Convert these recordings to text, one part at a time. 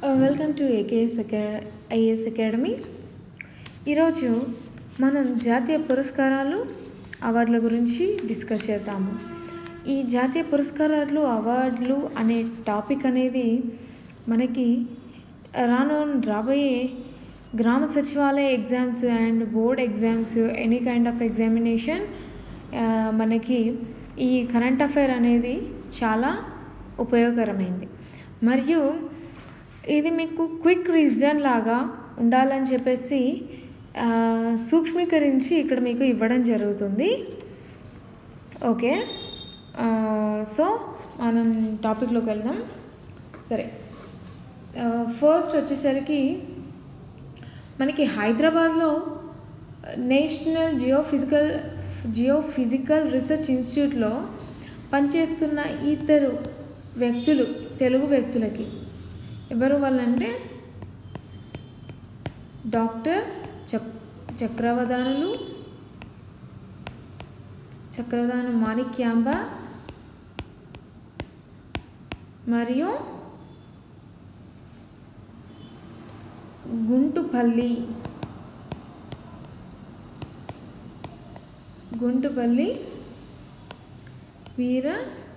Welcome to AKS అకా IAS academy ఈరోజు మనం జాతీయ పురస్కారాలు అవార్డుల గురించి డిస్కస్ చేద్దాము ఈ జాతీయ పురస్కారాలు అవార్డులు అనే టాపిక్ అనేది మనకి రాను రాబోయే గ్రామ సచివాలయ exams and board exams any kind of examination మనకి ఈ కరెంట్ అఫైర్ అనేది చాలా ఉపయోగకరమైంది మరియు ఇది మీకు క్విక్ రివిజన్ లాగా ఉండాలని చెప్పేసి ఆ, సూక్ష్మీకరించి ఇక్కడ మీకు ఇవ్వడం జరుగుతుంది ఓకే ఆ, సో మనం టాపిక్లోకి వెళ్దాం సరే ఆ, ఫస్ట్ వచ్చేసరికి మనకి హైదరాబాద్లో నేషనల్ జియోఫిజికల్ జియోఫిజికల్ రీసెర్చ్ ఇన్స్టిట్యూట్లో పనిచేస్తున్న ఇద్దరు వ్యక్తులు తెలుగు వ్యక్తులకి ఎవరు వాళ్ళంటే డాక్టర్ చక్ చక్రవదానులు చక్రవదాన మాణిక్యాంబ మరియు గుంటుపల్లి గుంటుపల్లి వీర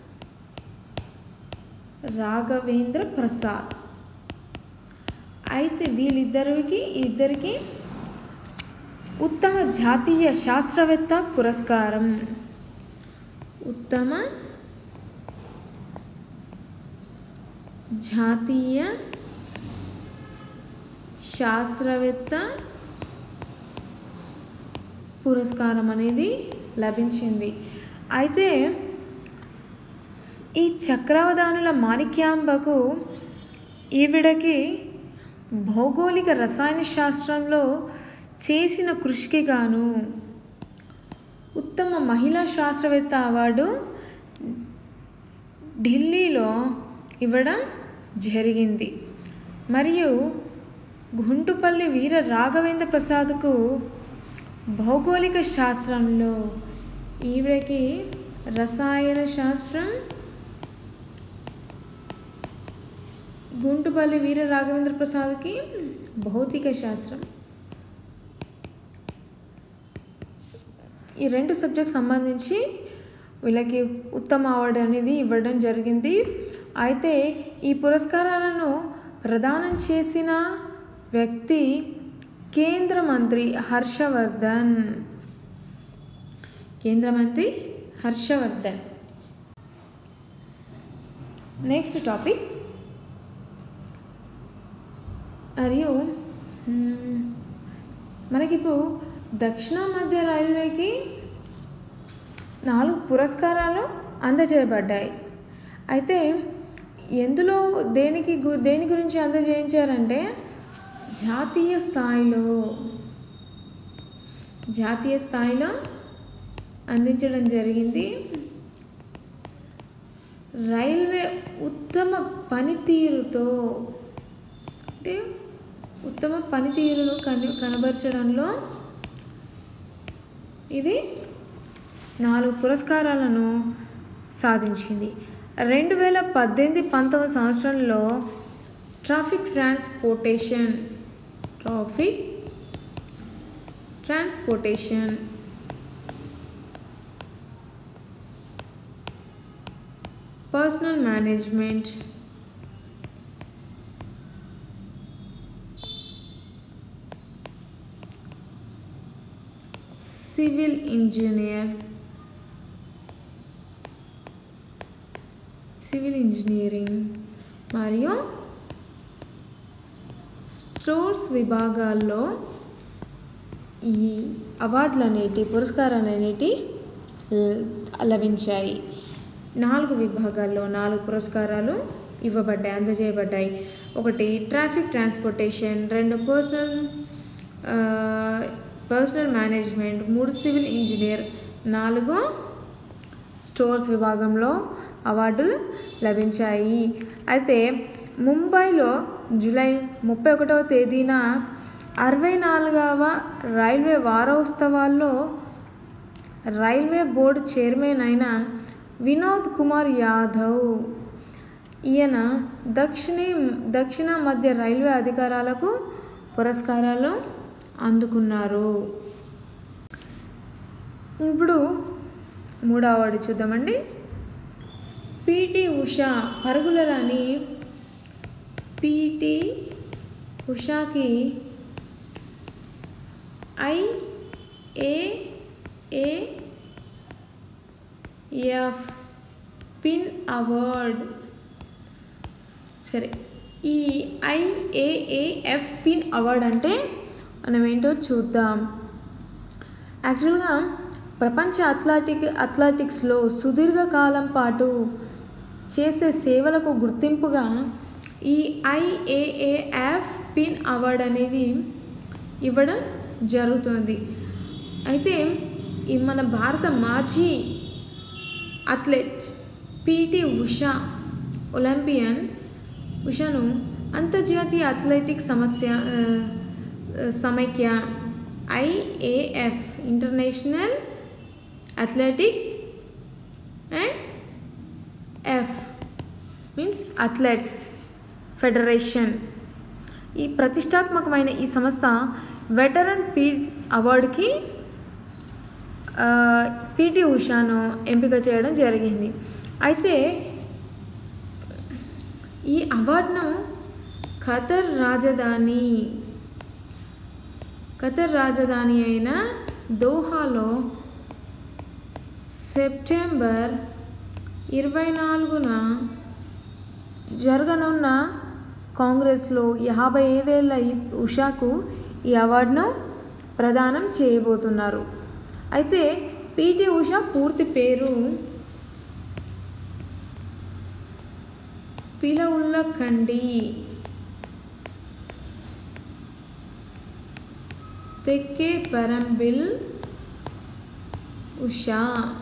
రాఘవేంద్ర ప్రసాద్ అయితే వీళ్ళిద్దరికి ఇద్దరికి ఉత్తమ జాతీయ శాస్త్రవేత్త పురస్కారం ఉత్తమ జాతీయ శాస్త్రవేత్త పురస్కారం అనేది లభించింది అయితే ఈ చక్రవదానుల మాణిక్యాంబకు ఈవిడకి భౌగోళిక రసాయన శాస్త్రంలో చేసిన కృషికి గాను ఉత్తమ మహిళా శాస్త్రవేత్త అవార్డు ఢిల్లీలో ఇవ్వడం జరిగింది మరియు గుంటుపల్లి వీర రాఘవేంద్ర ప్రసాద్కు భౌగోళిక శాస్త్రంలో ఈవిడకి రసాయన శాస్త్రం గుంటుపల్లి వీర రాఘవేంద్ర ప్రసాద్కి భౌతిక శాస్త్రం ఈ రెండు సబ్జెక్ట్ సంబంధించి వీళ్ళకి ఉత్తమ అవార్డు అనేది ఇవ్వడం జరిగింది అయితే ఈ పురస్కారాలను ప్రదానం చేసిన వ్యక్తి కేంద్ర మంత్రి హర్షవర్ధన్ కేంద్ర మంత్రి హర్షవర్ధన్ నెక్స్ట్ టాపిక్ మరియు మ్మ్, మనకిప్పుడు దక్షిణ మధ్య రైల్వేకి నాలుగు పురస్కారాలు అందజేయబడ్డాయి అయితే ఎందులో దేనికి గు- దేని గురించి అందజేయించారంటే జాతీయ స్థాయిలో జాతీయ స్థాయిలో అందించడం జరిగింది రైల్వే ఉత్తమ పనితీరుతో అంటే ఉత్తమ పనితీరును కని కనబరచడంలో ఇది నాలుగు పురస్కారాలను సాధించింది రెండు వేల పద్దెనిమిది పంతొమ్మిది సంవత్సరంలో traffic transportation traffic transportation personnel management civil engineer civil engineering మరియు స్టోర్స్ విభాగాల్లో ఈ అవార్డులు అనేటి పురస్కారాలు అనేటి ల- లభించాయి నాలుగు విభాగాల్లో నాలుగు పురస్కారాలు ఇవ్వబడ్డాయి అందజేయబడ్డాయి ఒకటి ట్రాఫిక్ ట్రాన్స్పోర్టేషన్ రెండు పర్సనల్ పర్సనల్ మేనేజ్మెంట్ మూడు సివిల్ ఇంజనీర్ నాలుగు స్టోర్స్ విభాగంలో అవార్డులు లభించాయి అయితే ముంబైలో జూలై ముప్పై ఒకటవ తేదీన అరవై నాలుగవ రైల్వే వారోత్సవాల్లో రైల్వే బోర్డు చైర్మన్ అయిన వినోద్ కుమార్ యాదవ్ ఈయన దక్షిణ దక్షిణ మధ్య రైల్వే అధికారాలకు పురస్కారాలు అందుకున్నారు ఇప్పుడు మూడవ అవార్డు చూద్దామండి పిటి ఉషా పరుగుల రాణి పిటి ఉషాకి ఐఏఏఎఫ్ పిన్ అవార్డ్ సరే ఈ ఐఏఏఎఫ్ పిన్ అవార్డ్ అంటే మనం ఏంటో చూద్దాం యాక్చువల్గా ప్రపంచ అథ్లెటిక్ అథ్లెటిక్స్లో సుదీర్ఘకాలం పాటు చేసే సేవలకు గుర్తింపుగా ఈ ఐఏఏఎఫ్ పిన్ అవార్డ్ అనేది ఇవ్వడం జరుగుతుంది అయితే ఈ మన భారత మాజీ అథ్లెట్ పిటి ఉషా ఒలింపియన్ ఉషాను అంతర్జాతీయ అథ్లెటిక్ సమస్య ఆ, ఆ, సమైక్య IAF international athletic and F means athletes federation ఈ ప్రతిష్టాత్మకమైన ఈ సంస్థ వెటరన్ పీ అవార్డుకి పిటి ఉషాను ఎంపిక చేయడం జరిగింది అయితే ఈ అవార్డును ఖతర్ రాజధాని ఖతర్ రాజధాని అయిన దోహాలో సెప్టెంబర్ ఇరవై నాలుగున జరగనున్న కాంగ్రెస్లో యాభై ఐదేళ్ల ఈ ఉషాకు ఈ అవార్డును ప్రదానం చేయబోతున్నారు అయితే పిటి ఉషా పూర్తి పేరు పిలవుల్లకండి తెక్కే పరంబిల్ ఉషా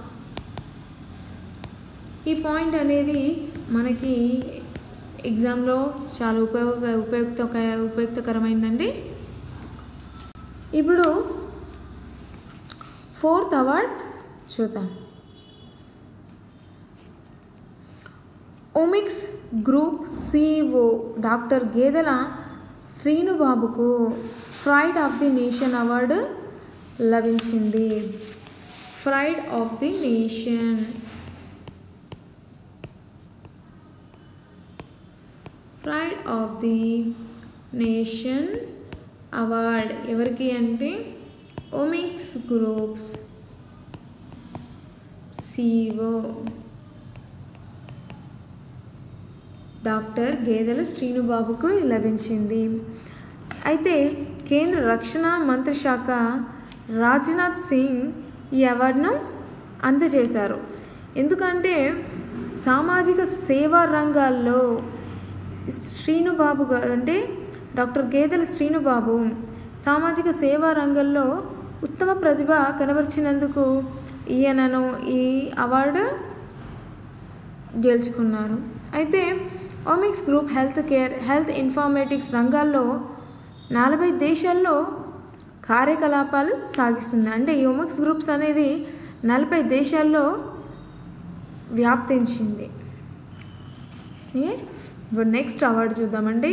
ఈ పాయింట్ అనేది మనకి ఎగ్జామ్లో చాలా ఉపయోగ ఉపయుక్త ఉపయుక్తకరమైందండి ఇప్పుడు ఫోర్త్ అవార్డ్ చూద్దాం Omics group CEO doctor Gedela శ్రీనుబాబుకు pride of the nation award లభించింది pride of the nation pride of the nation award ఎవరికి అంటే Omics groups CO doctor Gedela శ్రీనుబాబుకు లభించింది అయితే కేంద్ర రక్షణ మంత్రి శాఖ రాజ్నాథ్ సింగ్ ఈ అవార్డును అందజేశారు ఎందుకంటే సామాజిక సేవా రంగాల్లో శ్రీనుబాబు గా- అంటే డాక్టర్ గేదెల శ్రీనుబాబు సామాజిక సేవా రంగంలో ఉత్తమ ప్రతిభ కనబరిచినందుకు ఈయనను ఈ అవార్డు గెలుచుకున్నారు అయితే Omics group health care health informatics రంగాల్లో నలభై దేశాల్లో కార్యకలాపాలు సాగిస్తుంది అంటే ఈ ఓమిక్స్ గ్రూప్స్ అనేది నలభై దేశాల్లో వ్యాప్తించింది ఏ? ఇప్పుడు నెక్స్ట్ అవార్డు చూద్దామండి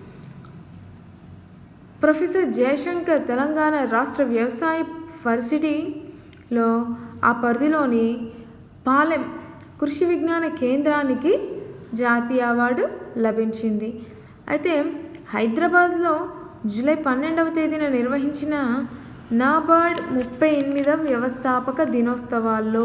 ప్రొఫెసర్ జయశంకర్ తెలంగాణ రాష్ట్ర వ్యవసాయ వర్సిటీలో ఆ పరిధిలోని పాలెం కృషి విజ్ఞాన కేంద్రానికి జాతీయ అవార్డు లభించింది అయితే హైదరాబాద్లో జూలై పన్నెండవ తేదీన నిర్వహించిన నాబార్డ్ ముప్పై ఎనిమిదవ వ్యవస్థాపక దినోత్సవాల్లో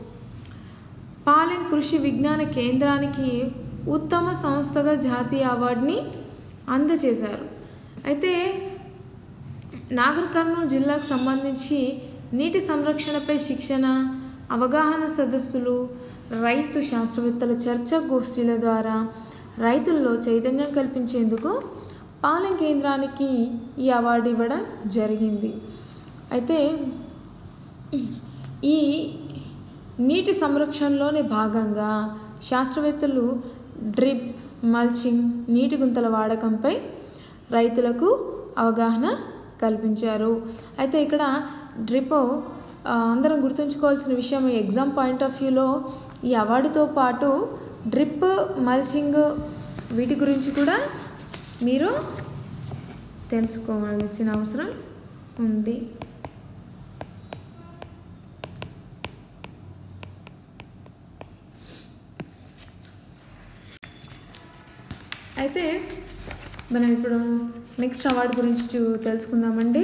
పాలెం కృషి విజ్ఞాన కేంద్రానికి ఉత్తమ సంస్థగా జాతీయ అవార్డుని అందజేశారు అయితే నాగర్ కర్నూలు జిల్లాకు సంబంధించి నీటి సంరక్షణపై శిక్షణ అవగాహన సదస్సులు రైతు శాస్త్రవేత్తల చర్చా గోష్ఠీల ద్వారా రైతుల్లో చైతన్యం కల్పించేందుకు పాలెం కేంద్రానికి ఈ అవార్డు ఇవ్వడం జరిగింది అయితే ఈ నీటి సంరక్షణలోని భాగంగా శాస్త్రవేత్తలు డ్రిప్ మల్చింగ్ నీటి గుంతల వాడకంపై రైతులకు అవగాహన కల్పించారు అయితే ఇక్కడ డ్రిప్ ఆ, అందరం గుర్తుంచుకోవాల్సిన విషయం ఈ ఎగ్జామ్ పాయింట్ ఆఫ్ వ్యూలో ఈ అవార్డుతో పాటు డ్రిప్ మల్చింగ్ వీటి గురించి కూడా మీరు తెలుసుకోవాల్సిన అవసరం ఉంది అయితే మనం ఇప్పుడు నెక్స్ట్ అవార్డు గురించి చూ తెలుసుకుందామండి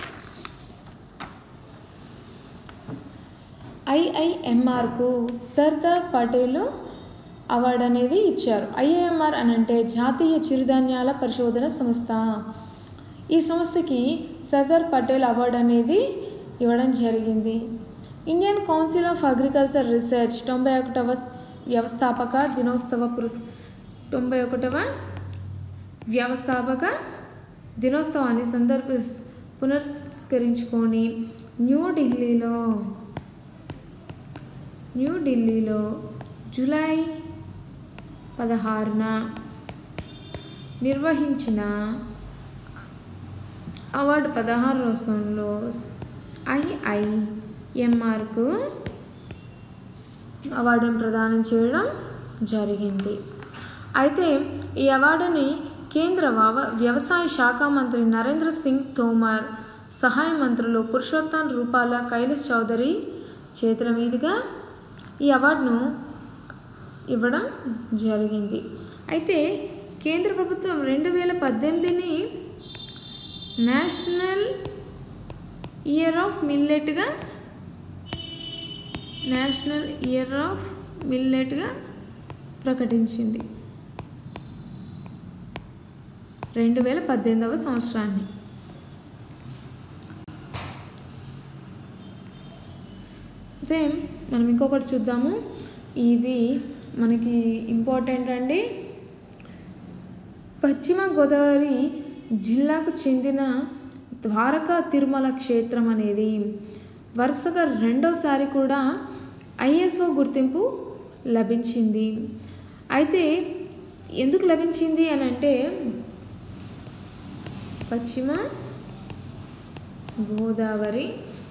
ఐఐఎంఆర్కు సర్దార్ పటేల్ అవార్డు అనేది ఇచ్చారు ఐఐఎంఆర్ అని అంటే జాతీయ చిరుధాన్యాల పరిశోధన సంస్థ ఈ సంస్థకి సర్దార్ పటేల్ అవార్డు అనేది ఇవ్వడం జరిగింది Indian council of agriculture research తొంభై ఒకటవ వ్యవస్థాపక దినోత్సవ పురస్ తొంభై ఒకటవ వ్యవస్థాపక దినోత్సవాన్ని సందర్భ పునస్కరించుకొని న్యూఢిల్లీలో న్యూఢిల్లీలో జూలై పదహారున నిర్వహించిన అవార్డు పదహారు సంవత్సరంలో ఐఐఎంఆర్కు అవార్డును ప్రదానం చేయడం జరిగింది అయితే ఈ అవార్డుని కేంద్ర వవ- వ్యవసాయ శాఖ మంత్రి నరేంద్ర సింగ్ తోమర్ సహాయ మంత్రులు పురుషోత్తం రూపాల కైలాష్ చౌదరి చేతుల మీదుగా ఈ అవార్డును ఇవ్వడం జరిగింది అయితే కేంద్ర ప్రభుత్వం రెండు వేల పద్దెనిమిదిని నేషనల్ ఇయర్ ఆఫ్ మిల్లెట్గా నేషనల్ ఇయర్ ఆఫ్ మిల్లెట్గా ప్రకటించింది రెండు వేల పద్దెనిమిదవ సంవత్సరాన్ని అయితే మనం ఇంకొకటి చూద్దాము ఇది మనకి ఇంపార్టెంట్ అండి పశ్చిమ గోదావరి జిల్లాకు చెందిన ద్వారకా తిరుమల క్షేత్రం అనేది వరుసగా రెండోసారి కూడా ఐఎస్ఓ గుర్తింపు లభించింది అయితే ఎందుకు లభించింది అని అంటే పశ్చిమ గోదావరి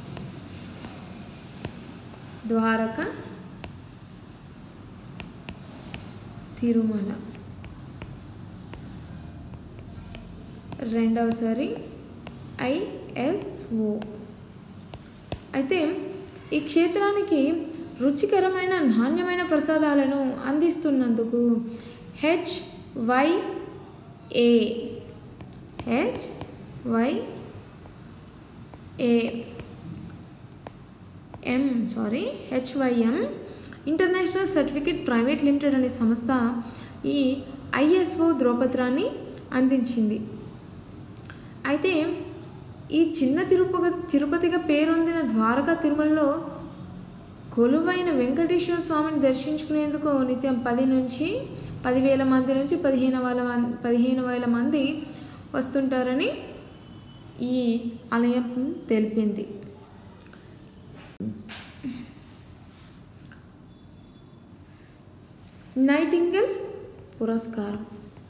ద్వారక తిరుమల రెండవసారి ఐఎస్ఓ అయితే ఈ క్షేత్రానికి రుచికరమైన నాణ్యమైన ప్రసాదాలను అందిస్తున్నందుకు H Y A H Y A M sorry HYM international certificate private limited అనే సంస్థ ఈ ఐఎస్ఓ ధ్రువపత్రాన్ని అందించింది అయితే ఈ చిన్న తిరుపతి తిరుపతిగా పేరొందిన ద్వారకా తిరుమలలో కొలువైన వెంకటేశ్వర స్వామిని దర్శించుకునేందుకు నిత్యం పది నుంచి పదివేల మంది నుంచి పదిహేను వేల మంది పదిహేను వేల మంది వస్తుంటారని ఈ ఆలయం తెలిపింది నైటింగల్ పురస్కారం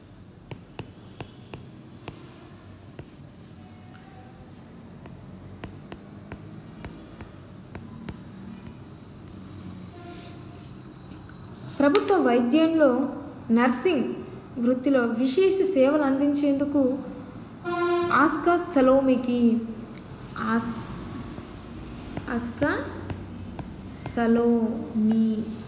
ప్రభుత్వ వైద్యంలో నర్సింగ్ వృత్తిలో విశేష సేవలు అందించేందుకు ఆస్కా సలోమికి ఆస్ ఆస్కా సలోమి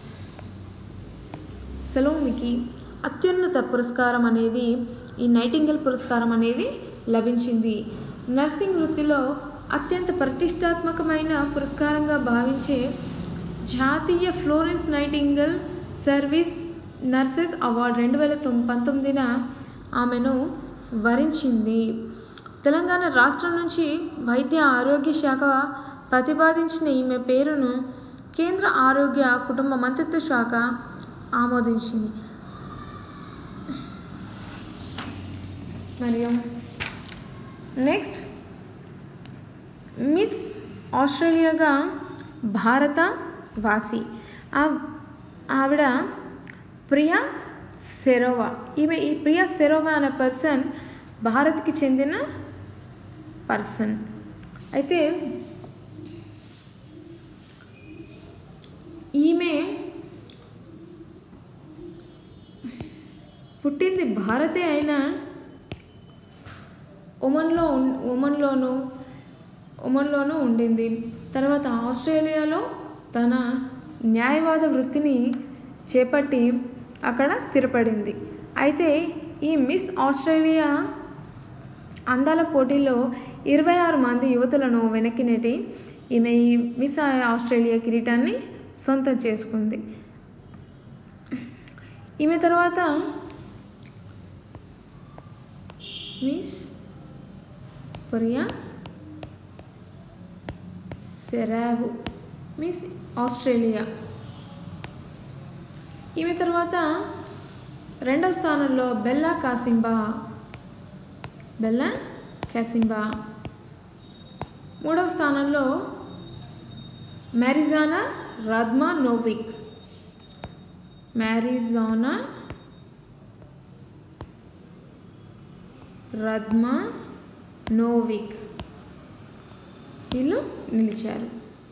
సలోమికి అత్యున్నత పురస్కారం అనేది ఈ నైటింగల్ పురస్కారం అనేది లభించింది నర్సింగ్ వృత్తిలో అత్యంత ప్రతిష్టాత్మకమైన పురస్కారంగా భావించే జాతీయ Florence Nightingale service nurses award రెండు వేల తొమ్ పంతొమ్మిదిన ఆమెను వరించింది తెలంగాణ రాష్ట్రం నుంచి వైద్య ఆరోగ్య శాఖ ప్రతిపాదించిన ఈమె పేరును కేంద్ర ఆరోగ్య కుటుంబ మంత్రిత్వ శాఖ ఆమోదించింది మరియు నెక్స్ట్ మిస్ ఆస్ట్రేలియాగా భారత వాసి ఆ- ఆవిడ ప్రియా సెరోవా ఈమె ఈ ప్రియా సెరోవా అనే పర్సన్ భారత్కి చెందిన పర్సన్ అయితే ఈమె పుట్టింది భారతే అయినా ఒమన్లో ఉన్- ఒమన్లోను ఒమన్లోనూ ఉండింది తర్వాత ఆస్ట్రేలియాలో తన న్యాయవాద వృత్తిని చేపట్టి అక్కడ స్థిరపడింది అయితే ఈ మిస్ ఆస్ట్రేలియా అందాల పోటీలో ఇరవై ఆరు మంది యువతులను వెనక్కి నెట్టి ఈమె ఈ మిస్ ఆస్ట్రేలియా కిరీటాన్ని సొంతం చేసుకుంది ఈమె తర్వాత మిస్ కొరియా సెరావు మిస్ ఆస్ట్రేలియా ఈమె తర్వాత రెండవ స్థానంలో బెల్లా కాసింబా బెల్లా కాసింబా మూడవ స్థానంలో మ్యారిజానా రద్మా నోవిక్ మ్యారిజానా రద్మా నోవిక్ వీళ్ళు నిలిచారు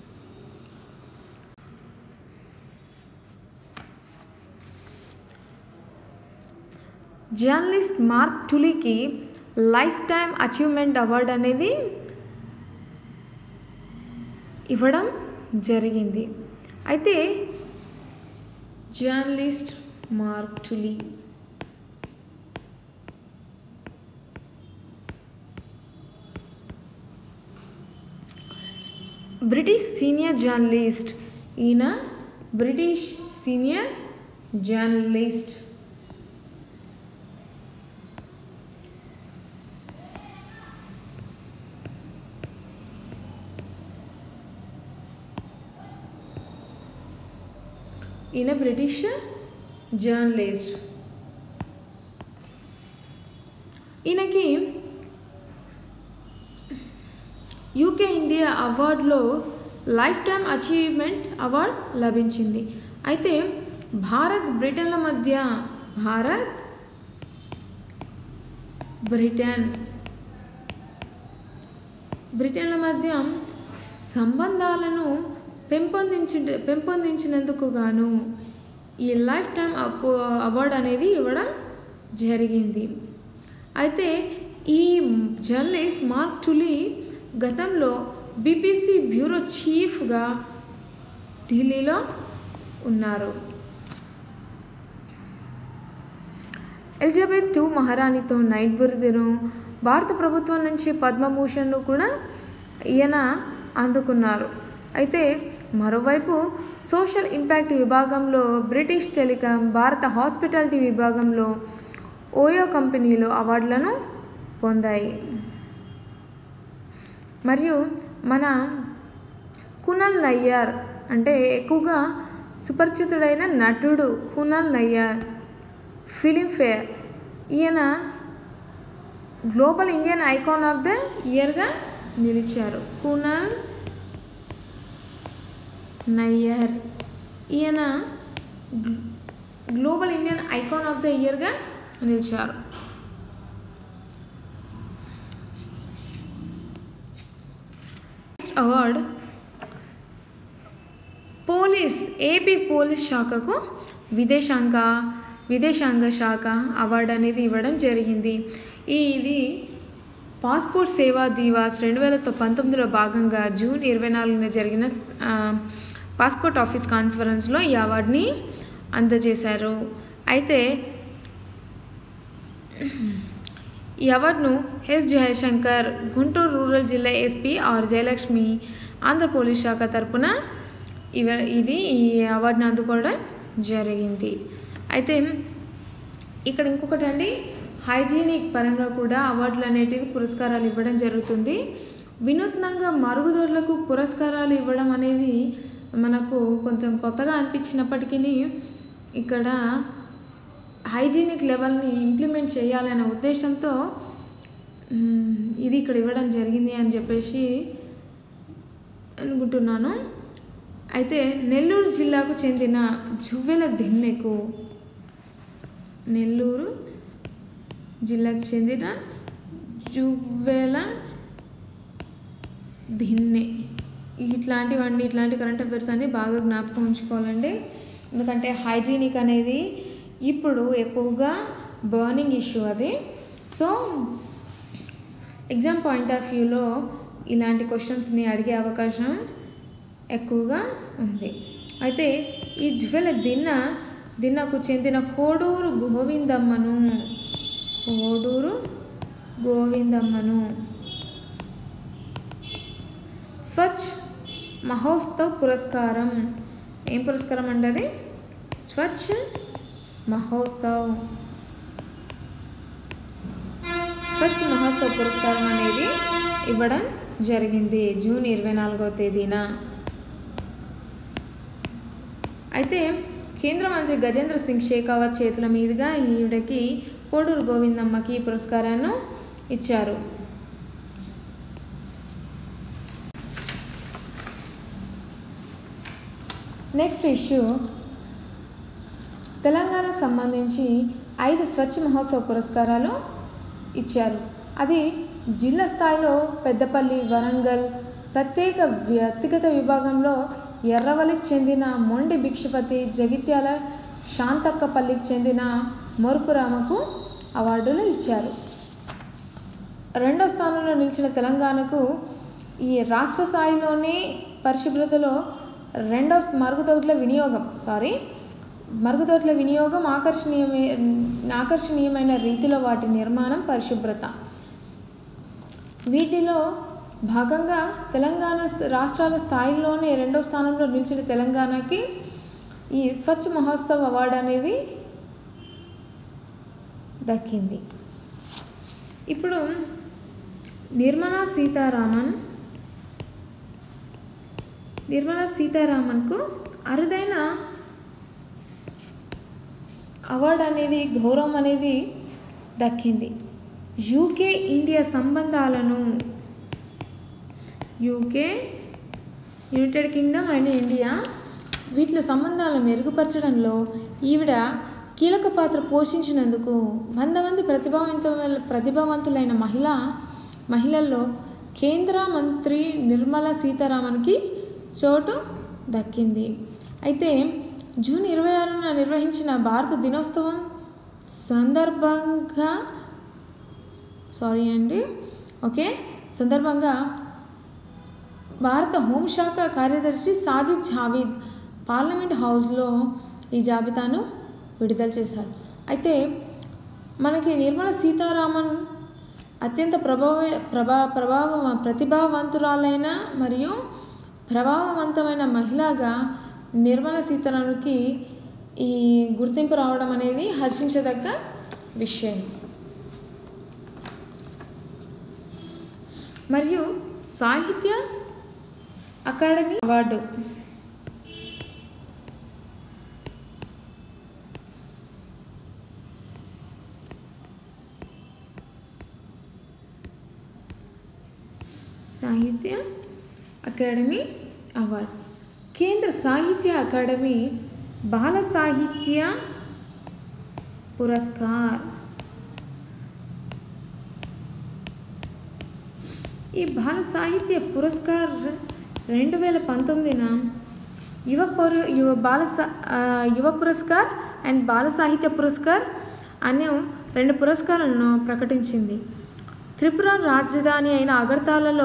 జర్నలిస్ట్ మార్క్ టులీకి లైఫ్ టైం అచీవ్మెంట్ అవార్డ్ అనేది ఇవ్వడం జరిగింది అయితే journalist Mark Tully British senior journalist ఈయన బ్రిటిష్ సీనియర్ జర్నలిస్ట్ ఈయన బ్రిటిష్ జర్నలిస్ట్ ఈయనకి యూకే ఇండియా అవార్డులో లైఫ్ టైం అచీవ్మెంట్ అవార్డ్ లభించింది అయితే భారత్ బ్రిటన్ల మధ్య భారత్ బ్రిటన్ బ్రిటన్ల మధ్య సంబంధాలను పెంపొందించి పెంపొందించినందుకు గాను ఈ లైఫ్ టైం అవార్డ్ అనేది ఇవ్వడం జరిగింది అయితే ఈ జర్నలిస్ట్ మార్క్ టులీ గతంలో బీబీసీ బ్యూరో చీఫ్గా ఢిల్లీలో ఉన్నారు ఎలిజబెత్ టూ మహారాణితో నైట్ బిరుదును భారత ప్రభుత్వం నుంచి పద్మభూషణ్ను కూడా ఈయన అందుకున్నారు అయితే మరోవైపు సోషల్ ఇంపాక్ట్ విభాగంలో బ్రిటిష్ టెలికాం భారత హాస్పిటాలిటీ విభాగంలో ఓయో కంపెనీలు అవార్డులను పొందాయి మరియు మన కునల్ నయ్యార్ అంటే ఎక్కువగా సుపరిచితుడైన నటుడు కునల్ నయ్యార్ ఫిలింఫేర్ ఈయన global Indian icon of the ఇయర్గా నిలిచారు కునల్ నయ్యర్ ఈయన గ్లో- global Indian icon of the ఇయర్గా నిలిచారు అవార్డ్ పోలీస్ ఏపీ పోలీస్ శాఖకు విదేశాంగ విదేశాంగ శాఖ అవార్డు అనేది ఇవ్వడం జరిగింది ఈ ఇది పాస్పోర్ట్ సేవా దివాస్ రెండు వేల పంతొమ్మిదిలో భాగంగా జూన్ ఇరవై నాలుగున జరిగిన ఆ, పాస్పోర్ట్ ఆఫీస్ కాన్ఫరెన్స్లో ఈ అవార్డుని అందజేశారు అయితే ఈ అవార్డును హెచ్ జయశంకర్ గుంటూరు రూరల్ జిల్లా SP R Jayalakshmi Andhra police శాఖ తరపున ఇవ ఇది ఈ అవార్డుని అందుకోవడం జరిగింది అయితే ఇక్కడ ఇంకొకటి అండి హైజీనిక్ పరంగా కూడా అవార్డులు అనేటివి పురస్కారాలు ఇవ్వడం జరుగుతుంది వినూత్నంగా మరుగుదొడ్లకు పురస్కారాలు ఇవ్వడం అనేది మనకు కొంచెం కొత్తగా అనిపించినప్పటికీ ఇక్కడ హైజీనిక్ లెవెల్ని ఇంప్లిమెంట్ చేయాలనే ఉద్దేశంతో మ్, ఇది ఇక్కడ ఇవ్వడం జరిగింది అని చెప్పేసి అనుకుంటున్నాను అయితే నెల్లూరు జిల్లాకు చెందిన జువ్వెల దిన్నెకు నెల్లూరు జిల్లాకు చెందిన జువ్వెల దిన్నె ఇట్లాంటివన్నీ ఇట్లాంటి కరెంట్ అఫైర్స్ అన్ని బాగా జ్ఞాపకం ఉంచుకోవాలండి ఎందుకంటే హైజీనిక్ అనేది ఇప్పుడు ఎక్కువగా బర్నింగ్ ఇష్యూ అది సో ఎగ్జామ్ పాయింట్ ఆఫ్ వ్యూలో ఇలాంటి క్వశ్చన్స్ని అడిగే అవకాశం ఎక్కువగా ఉంది అయితే ఈ జ్యువెల దిన్న దిన్నకు చెందిన కోడూరు గోవిందమ్మను కోడూరు గోవిందమ్మను స్వచ్ఛ్ మహోత్సవ్ పురస్కారం ఏం పురస్కారం అంటే అది స్వచ్ఛ మహోత్సవ్ స్వచ్ఛ మహోత్సవ్ పురస్కారం అనేది ఇవ్వడం జరిగింది జూన్ ఇరవై నాలుగవ తేదీన అయితే కేంద్ర మంత్రి గజేంద్ర సింగ్ షేకావత్ చేతుల మీదుగా ఈవిడకి కోడూరు గోవిందమ్మకి ఈ పురస్కారాన్ని ఇచ్చారు నెక్స్ట్ ఇష్యూ తెలంగాణకు సంబంధించి ఐదు స్వచ్ఛ మహోత్సవ్ పురస్కారాలు ఇచ్చారు అది జిల్లా స్థాయిలో పెద్దపల్లి వరంగల్ ప్రత్యేక వ్యక్తిగత విభాగంలో ఎర్రవల్లికి చెందిన మొండి భిక్షపతి జగిత్యాల శాంతక్కపల్లికి చెందిన మొరుపురామకు అవార్డులు ఇచ్చారు రెండో స్థానంలో నిలిచిన తెలంగాణకు ఈ రాష్ట్ర స్థాయిలోనే పరిశుభ్రతలో రెండో మరుగుదొడ్ల వినియోగం సారీ మరుగుదొడ్ల వినియోగం ఆకర్షణీయమే ఆకర్షణీయమైన రీతిలో వాటి నిర్మాణం పరిశుభ్రత వీటిలో భాగంగా తెలంగాణ రాష్ట్రాల స్థాయిలోనే రెండో స్థానంలో నిలిచిన తెలంగాణకి ఈ స్వచ్ఛ మహోత్సవ్ అవార్డు అనేది దక్కింది ఇప్పుడు నిర్మలా సీతారామన్ నిర్మలా సీతారామన్కు అరుదైన అవార్డు అనేది గౌరవం అనేది దక్కింది యూకే ఇండియా సంబంధాలను UK United Kingdom and India వీటిలో సంబంధాలను మెరుగుపరచడంలో ఈవిడ కీలక పాత్ర పోషించినందుకు వంద మంది ప్రతిభావంత ప్రతిభావంతులైన మహిళ మహిళల్లో కేంద్ర మంత్రి నిర్మలా సీతారామన్కి చోటు దక్కింది అయితే జూన్ ఇరవై ఆరున నిర్వహించిన భారత దినోత్సవం సందర్భంగా సారీ అండి ఓకే సందర్భంగా భారత హోంశాఖ కార్యదర్శి సాజిద్ జావీద్ పార్లమెంట్ హౌస్లో ఈ జాబితాను విడుదల చేశారు అయితే మనకి నిర్మల సీతారామన్ అత్యంత ప్రభావ ప్రభా ప్రభావ ప్రతిభావంతురాలైన మరియు ప్రభావవంతమైన మహిళగా నిర్మల సీతారామన్కి ఈ గుర్తింపు రావడం అనేది హర్షించదగ్గ విషయం మరియు Sahitya Akademi award Sahitya Akademi award కేంద్ర సాహిత్య అకాడమీ బాల సాహిత్య పురస్కార్ ఈ బాల సాహిత్య పురస్కార్ రెండు వేల పంతొమ్మిదిన యువ పుర యువ బాల సా- ఆ, యువ పురస్కార్ అండ్ బాల సాహిత్య పురస్కార్ అనే రెండు పురస్కారాలను ప్రకటించింది త్రిపుర రాజధాని అయిన అగర్తాలలో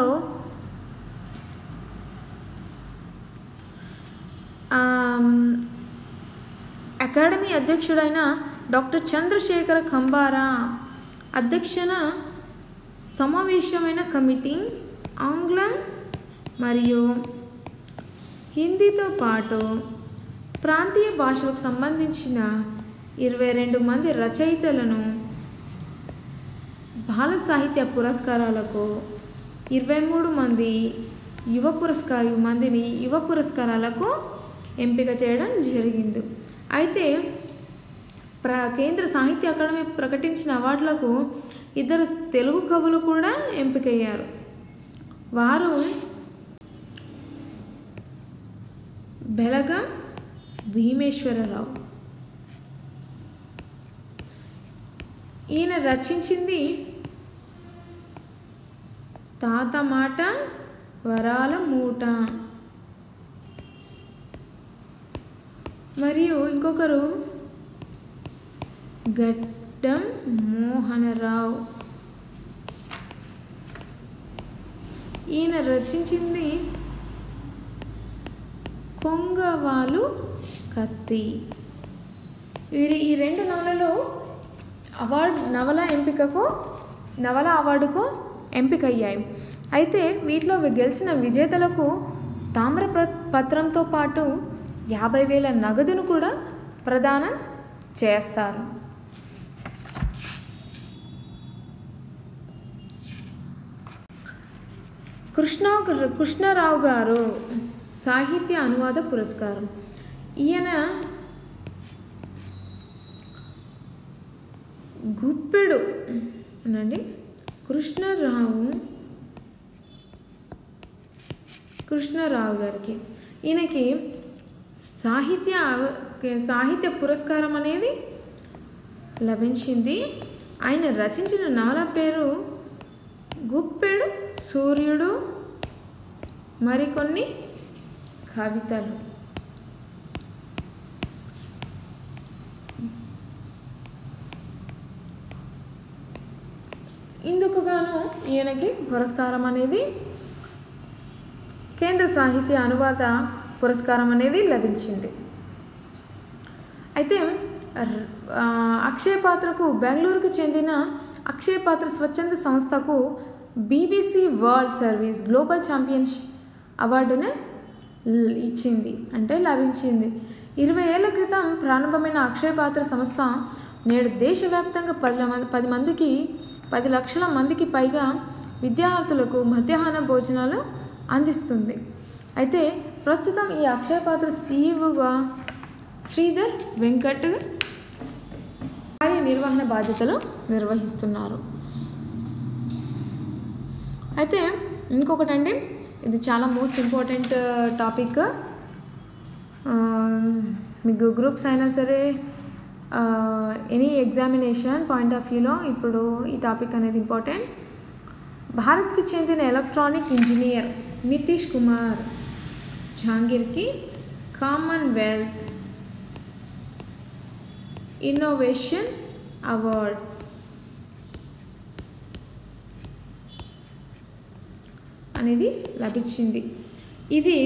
ఆమ్, అకాడమీ అధ్యక్షుడైన డాక్టర్ చంద్రశేఖర కంబారా అధ్యక్షన సమావేశమైన కమిటీ ఆంగ్లం మరియు హిందీతో పాటు ప్రాంతీయ భాషలకు సంబంధించిన ఇరవై రెండు మంది రచయితలను బాల సాహిత్య పురస్కారాలకు ఇరవై మూడు మంది యువ పురస్కార మందిని యువ పురస్కారాలకు ఎంపిక చేయడం జరిగింది అయితే ప్ర కేంద్ర సాహిత్య అకాడమీ ప్రకటించిన అవార్డులకు ఇద్దరు తెలుగు కవులు కూడా ఎంపికయ్యారు వారు బెలగం భీమేశ్వరరావు ఈయన రచించింది తాత మాట వరాల మూట మరియు ఇంకొకరు గట్ డం మోహనరావు ఈయన రచించింది కొంగవాలు కత్తి వీరి ఈ రెండు నవలలు అవార్డు నవల ఎంపికకు నవల అవార్డుకు ఎంపికయ్యాయి అయితే వీటిలో గెలిచిన విజేతలకు తామ్ర ప్ర- పత్రంతో పాటు యాభై వేల నగదును కూడా ప్రదానం చేస్తారు కృష్ణ కృష్ణారావు గారు సాహిత్య అనువాద పురస్కారం ఈయన గుప్పెడు అనండి కృష్ణరావు కృష్ణరావు గారికి ఈయనకి సాహిత్య అవ- సాహిత్య పురస్కారం అనేది లభించింది ఆయన రచించిన నవల పేరు గుప్పెడు సూర్యుడు మరికొన్ని కవితలు ఇందుకు గాను ఈయనకి పురస్కారం అనేది కేంద్ర సాహిత్య అనువాద పురస్కారం అనేది లభించింది అయితే ర- ఆ, అక్షయ పాత్రకు బెంగళూరుకు చెందిన అక్షయ పాత్ర స్వచ్ఛంద సంస్థకు BBC world service global champions అవార్డును ల్- ఇచ్చింది అంటే లభించింది ఇరవై ఏళ్ల క్రితం ప్రారంభమైన అక్షయ పాత్ర సంస్థ నేడు దేశవ్యాప్తంగా పది మంది పది మందికి పది లక్షల మందికి పైగా విద్యార్థులకు మధ్యాహ్న భోజనాలు అందిస్తుంది అయితే ప్రస్తుతం ఈ అక్షయ పాత్ర సీఈఓగా శ్రీధర్ వెంకట్ కార్యనిర్వహణ బాధ్యతలు నిర్వహిస్తున్నారు అయితే ఇంకొకటండి ఇది చాలా మోస్ట్ ఇంపార్టెంట్ టాపిక్ మీకు గ్రూప్స్ అయినా సరే ఎనీ ఎగ్జామినేషన్ పాయింట్ ఆఫ్ వ్యూలో ఇప్పుడు ఈ టాపిక్ అనేది ఇంపార్టెంట్ భారత్కి చెందిన ఎలక్ట్రానిక్ ఇంజనీర్ నితీష్ కుమార్ జహాంగీర్కి కామన్వెల్త్ ఇన్నోవేషన్ అవార్డ్ అనేది లభించింది ఇది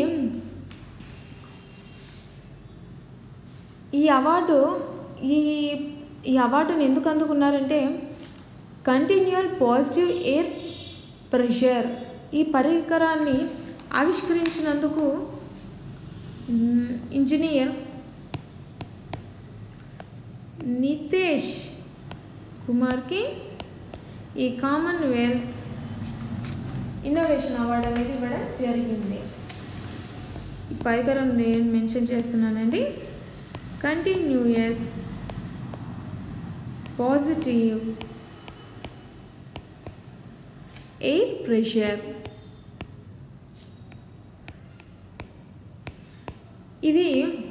ఈ అవార్డు ఈ ఈ అవార్డుని ఎందుకు అందుకున్నారంటే కంటిన్యూల్ పాజిటివ్ ఎయిర్ ప్రెషర్ ఈ పరికరాన్ని ఆవిష్కరించినందుకు మ్, ఇంజనీర్ నితేష్ కుమార్కి ఈ కామన్వెల్త్ ఇన్నోవేషన్ అవార్డు అనేది ఇవ్వడం జరిగింది ఈ పరికరం నేను మెన్షన్ చేస్తున్నానండి కంటిన్యూయస్ పాజిటివ్ ఎయిర్ ప్రెషర్ ఇది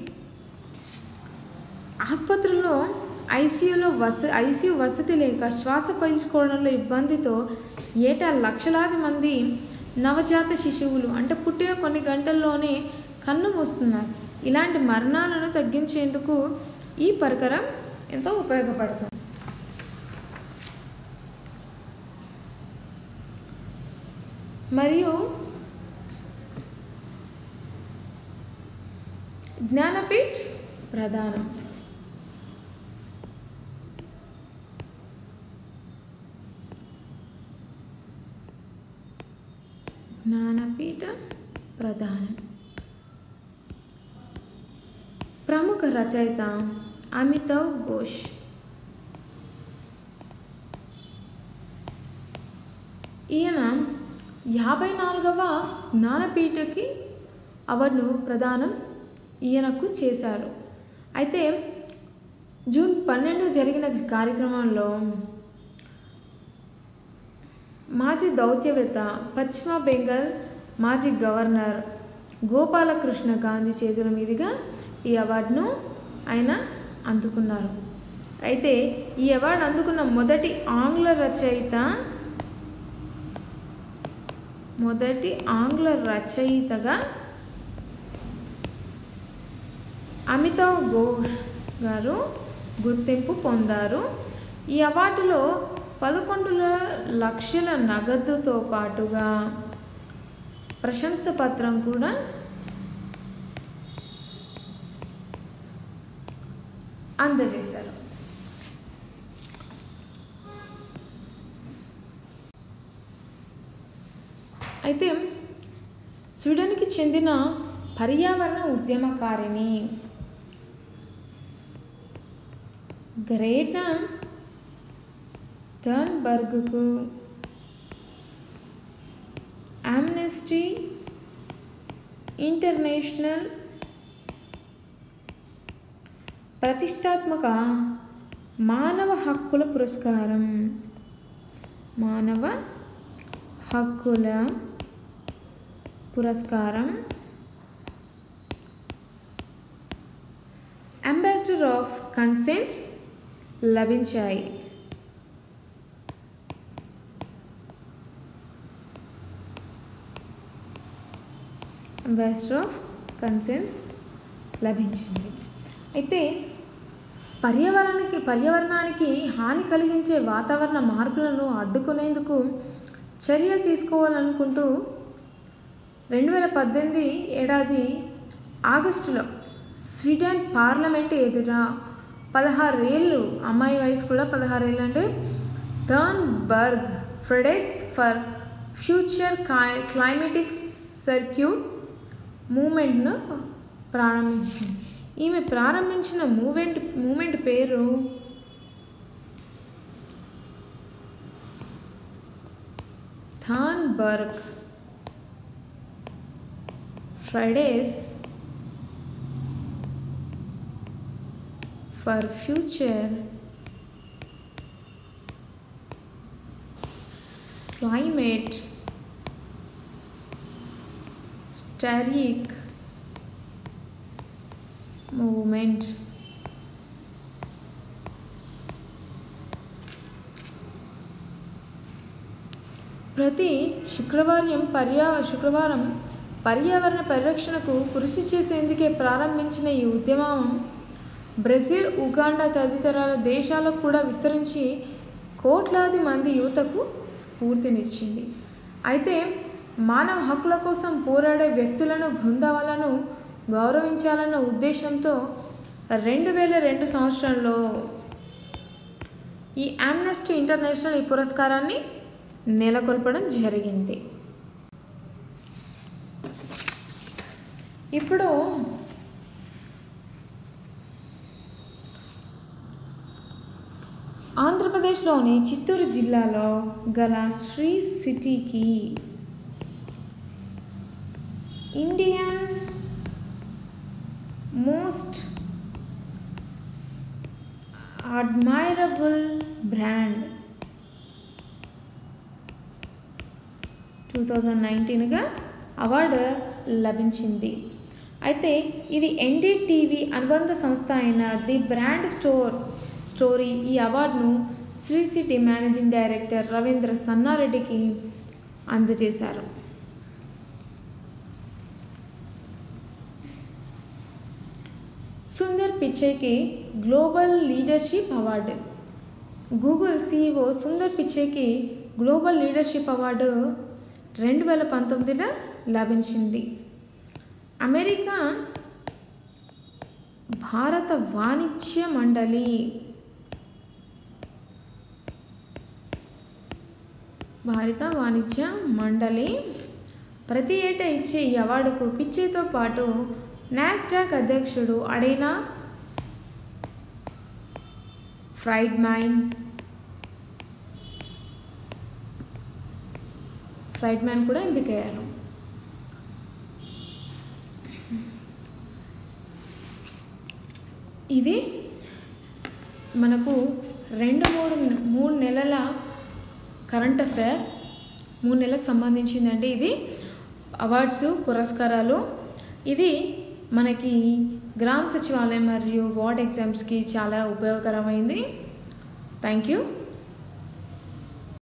ఆసుపత్రిలో ఐసీయూలో వస ఐసీయూ వసతి లేక శ్వాస పీల్చుకోవడంలో ఇబ్బందితో ఏటా లక్షలాది మంది నవజాత శిశువులు అంటే పుట్టిన కొన్ని గంటల్లోనే కన్ను మూస్తున్నారు ఇలాంటి మరణాలను తగ్గించేందుకు ఈ పరికరం ఎంతో ఉపయోగపడుతుంది మరియు జ్ఞానపీఠ్ ప్రధానం జ్ఞానపీఠ ప్రధానం ప్రముఖ రచయిత అమితావ్ ఘోష్ ఈయన యాభై నాలుగవ జ్ఞానపీఠకి అవార్డును ప్రదానం ఈయనకు చేశారు అయితే జూన్ పన్నెండు జరిగిన కార్యక్రమంలో మాజీ దౌత్యవేత్త పశ్చిమ బెంగాల్ మాజీ గవర్నర్ గోపాలకృష్ణ గాంధీ చేతుల మీదుగా ఈ అవార్డును ఆయన అందుకున్నారు అయితే ఈ అవార్డు అందుకున్న మొదటి ఆంగ్ల రచయిత మొదటి ఆంగ్ల రచయితగా అమితావ్ ఘోష్ గారు గుర్తింపు పొందారు ఈ అవార్డులో పదకొండు లక్షల నగదుతో పాటుగా ప్రశంస పత్రం కూడా అందజేశారు అయితే స్వీడన్కి చెందిన పర్యావరణ ఉద్యమకారిణి గ్రేటా థర్న్బర్గ్కు ఆమ్నెస్టీ ఇంటర్నేషనల్ ప్రతిష్టాత్మక మానవ హక్కుల పురస్కారం మానవ హక్కుల పురస్కారం అంబాసిడర్ ఆఫ్ కన్సెన్స్ లభించాయి అంబాసిడర్ ఆఫ్ కన్సెన్స్ లభించింది అయితే పర్యావరణానికి పర్యావరణానికి హాని కలిగించే వాతావరణ మార్పులను అడ్డుకునేందుకు చర్యలు తీసుకోవాలనుకుంటూ రెండు వేల పద్దెనిమిది ఏడాది ఆగస్టులో స్వీడన్ పార్లమెంట్ ఎదుట పదహారేళ్ళు అమ్మాయి వయసు కూడా పదహారేళ్ళు అంటే Thunberg Fridays for future climatic circuit మూమెంట్ను ప్రారంభించింది ఈమె ప్రారంభించిన మూమెంట్ మూమెంట్ పేరు Thunberg Fridays for future climate strike movement ప్రతి శుక్రవారం పర్యా శుక్రవారం పర్యావరణ పరిరక్షణకు కృషి చేసేందుకే ప్రారంభించిన ఈ ఉద్యమం బ్రెజిల్ ఉగాండా తదితర దేశాలకు కూడా విస్తరించి కోట్లాది మంది యువతకు స్ఫూర్తినిచ్చింది అయితే మానవ హక్కుల కోసం పోరాడే వ్యక్తులను బృందాలను గౌరవించాలన్న ఉద్దేశంతో రెండు వేల రెండు సంవత్సరంలో ఈ ఆమ్నెస్టీ ఇంటర్నేషనల్ ఈ పురస్కారాన్ని నెలకొల్పడం జరిగింది ఇప్పుడు ఆంధ్రప్రదేశ్లోని చిత్తూరు జిల్లాలో గల శ్రీ సిటీకి Indian most admirable brand two thousand నైన్టీన్గా అవార్డు లభించింది అయితే ఇది ఎన్డీటీవీ అనుబంధ సంస్థ అయిన ది బ్రాండ్ స్టోర్ స్టోరీ ఈ అవార్డును శ్రీ సిటీ మేనేజింగ్ డైరెక్టర్ రవీంద్ర సన్నారెడ్డికి అందజేశారు సుందర్ పిచ్చేకి global leadership award Google CEO Sundar పిచ్చేకి గ్లోబల్ లీడర్షిప్ అవార్డు రెండు వేల పంతొమ్మిదిలో లభించింది అమెరికా భారత వాణిజ్య మండలి భారత వాణిజ్య మండలి ప్రతి ఏటా ఇచ్చే ఈ అవార్డుకు పిచ్చేతో పాటు నాస్డాక్ అధ్యక్షుడు అడేనా ఫ్రైడ్మైన్ ఫ్రైడ్మ్యాన్ కూడా ఎంపికయ్యారు ఇది మనకు రెండు మూడు మూడు నెలల కరెంట్ అఫైర్ మూడు నెలలకు సంబంధించిందండి ఇది అవార్డ్స్ పురస్కారాలు ఇది మనకి గ్రామ సచివాలయం మరియు వార్డ్ ఎగ్జామ్స్కి చాలా ఉపయోగకరమైంది థ్యాంక్ యూ